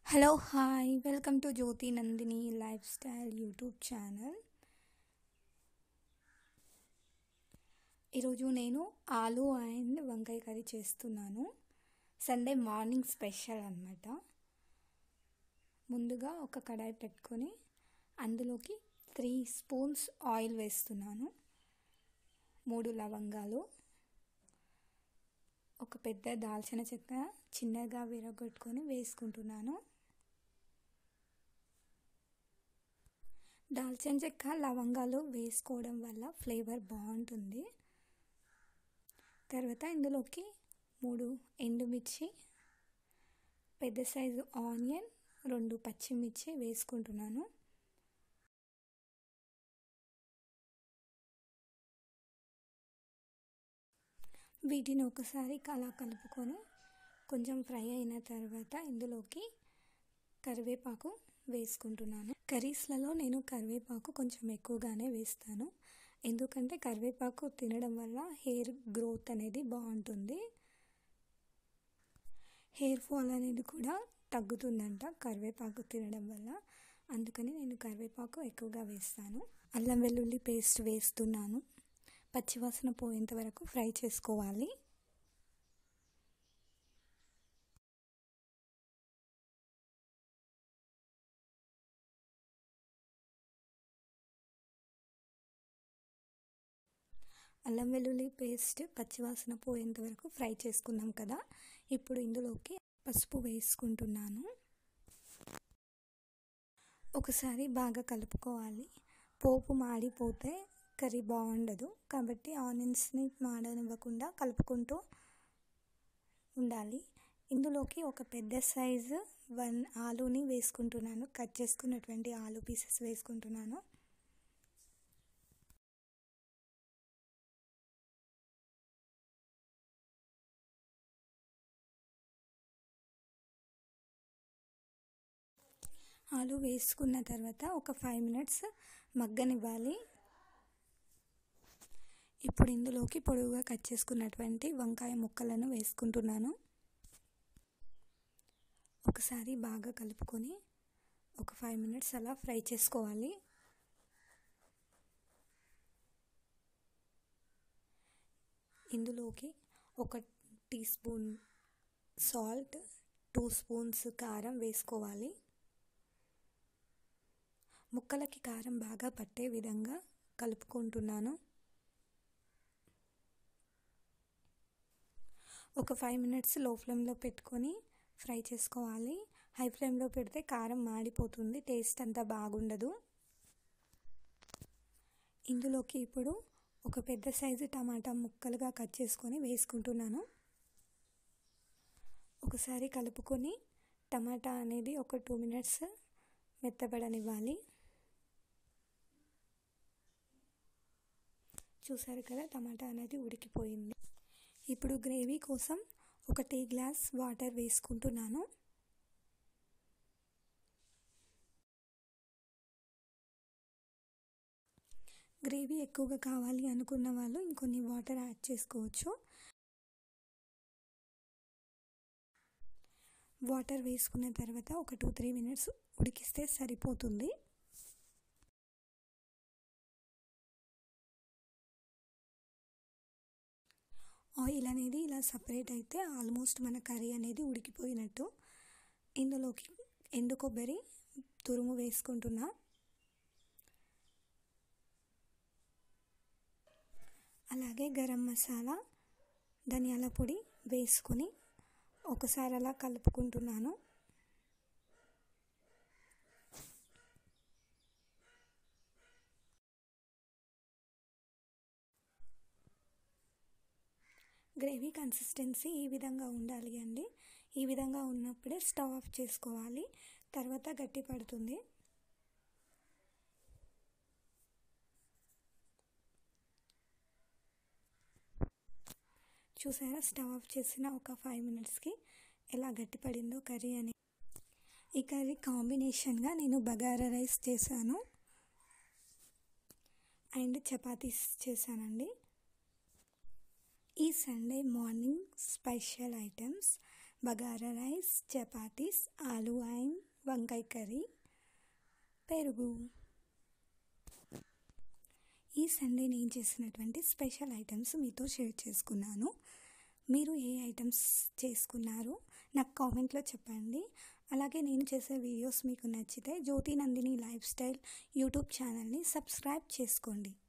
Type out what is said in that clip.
hello hi welcome to Jyothi Nandini lifestyle YouTube channel ఈరోజు నేను ఆలు అండ్ వంకాయ కర్రీ చేస్తున్నాను సండే మార్నింగ్ స్పెషల్ అనమాట ముందుగా ఒక కడాయి పెట్టుకొని అందులోకి త్రీ స్పూన్స్ ఆయిల్ వేస్తున్నాను మూడు లవంగాలు ఒక పెద్ద దాల్చిన చెక్క చిన్నగా విరగొట్టుకొని వేసుకుంటున్నాను దాల్చిన చెక్క లవంగాలు వేసుకోవడం వల్ల ఫ్లేవర్ బాగుంటుంది తర్వాత ఇందులోకి మూడు ఎండుమిర్చి పెద్ద సైజు ఆనియన్ రెండు పచ్చిమిర్చి వేసుకుంటున్నాను వీటిని ఒకసారి అలా కలుపుకొని కొంచెం ఫ్రై అయిన తర్వాత ఇందులోకి కరివేపాకు వేసుకుంటున్నాను కర్రీస్లలో నేను కరివేపాకు కొంచెం ఎక్కువగానే వేస్తాను ఎందుకంటే కరివేపాకు తినడం వల్ల హెయిర్ గ్రోత్ అనేది బాగుంటుంది హెయిర్ ఫాల్ అనేది కూడా తగ్గుతుందంట కరివేపాకు తినడం వల్ల అందుకని నేను కరివేపాకు ఎక్కువగా వేస్తాను అల్లం వెల్లుల్లి పేస్ట్ వేస్తున్నాను పచ్చివాసన పోయేంత వరకు ఫ్రై చేసుకోవాలి అల్లం వెల్లుల్లి పేస్ట్ పచ్చివాసన పోయేంత వరకు ఫ్రై చేసుకున్నాం కదా ఇప్పుడు ఇందులోకి పసుపు వేసుకుంటున్నాను ఒకసారి బాగా కలుపుకోవాలి పోపు మాడిపోతే కర్రీ బాగుండదు కాబట్టి ఆనియన్స్ని మాడనివ్వకుండా కలుపుకుంటూ ఉండాలి ఇందులోకి ఒక పెద్ద సైజు వన్ ఆలూని వేసుకుంటున్నాను కట్ చేసుకున్నటువంటి ఆలు పీసెస్ వేసుకుంటున్నాను ఆలు వేసుకున్న తర్వాత ఒక ఫైవ్ మినిట్స్ మగ్గనివ్వాలి ఇప్పుడు ఇందులోకి పొడవుగా కట్ చేసుకున్నటువంటి వంకాయ ముక్కలను వేసుకుంటున్నాను ఒకసారి బాగా కలుపుకొని ఒక ఫైవ్ మినిట్స్ అలా ఫ్రై చేసుకోవాలి ఇందులోకి ఒక teaspoon salt two spoons కారం వేసుకోవాలి ముక్కలకి కారం బాగా పట్టే విధంగా కలుపుకుంటున్నాను ఒక ఫైవ్ మినిట్స్ లో ఫ్లేమ్లో పెట్టుకొని ఫ్రై చేసుకోవాలి హై ఫ్లేమ్లో పెడితే కారం మాడిపోతుంది టేస్ట్ అంతా బాగుండదు ఇందులోకి ఇప్పుడు ఒక పెద్ద సైజు టమాటా ముక్కలుగా కట్ చేసుకొని వేసుకుంటున్నాను ఒకసారి కలుపుకొని టమాటా అనేది ఒక టూ మినిట్స్ మెత్తబడనివ్వాలి చూసారు కదా టమాటా అనేది ఉడికిపోయింది ఇప్పుడు గ్రేవీ కోసం ఒక టీ గ్లాస్ వాటర్ వేసుకుంటున్నాను గ్రేవీ ఎక్కువగా కావాలి అనుకున్న వాళ్ళు ఇంకొన్ని వాటర్ యాడ్ చేసుకోవచ్చు వాటర్ వేసుకున్న తర్వాత ఒక టూ త్రీ మినిట్స్ ఉడికిస్తే సరిపోతుంది ఆయిల్ అనేది ఇలా సపరేట్ అయితే ఆల్మోస్ట్ మన కర్రీ అనేది ఉడికిపోయినట్టు ఇందులోకి ఎండు కొబ్బరి తురుము వేసుకుంటున్నా అలాగే గరం మసాలా ధనియాల పొడి వేసుకొని ఒకసారి అలా కలుపుకుంటున్నాను గ్రేవీ కన్సిస్టెన్సీ ఈ విధంగా ఉండాలి అండి ఈ విధంగా ఉన్నప్పుడే స్టవ్ ఆఫ్ చేసుకోవాలి తర్వాత గట్టి పడుతుంది చూసారా స్టవ్ ఆఫ్ చేసిన ఒక ఫైవ్ మినిట్స్కి ఎలా గట్టిపడిందో కర్రీ అని ఈ కర్రీ కాంబినేషన్గా నేను బగారా రైస్ చేశాను అండ్ చపాతీస్ చేశానండి ఈ Sunday morning special items bagara rice chapatis ఆలు అండ్ వంకాయ కర్రీ పెరుగు ఈ సండే నేను చేసినటువంటి స్పెషల్ ఐటమ్స్ మీతో షేర్ చేసుకున్నాను మీరు ఏ ఐటమ్స్ చేసుకున్నారు నాకు కామెంట్లో చెప్పండి అలాగే నేను చేసే వీడియోస్ మీకు నచ్చితే Jyothi Nandini lifestyle YouTube ఛానల్ని సబ్స్క్రైబ్ చేసుకోండి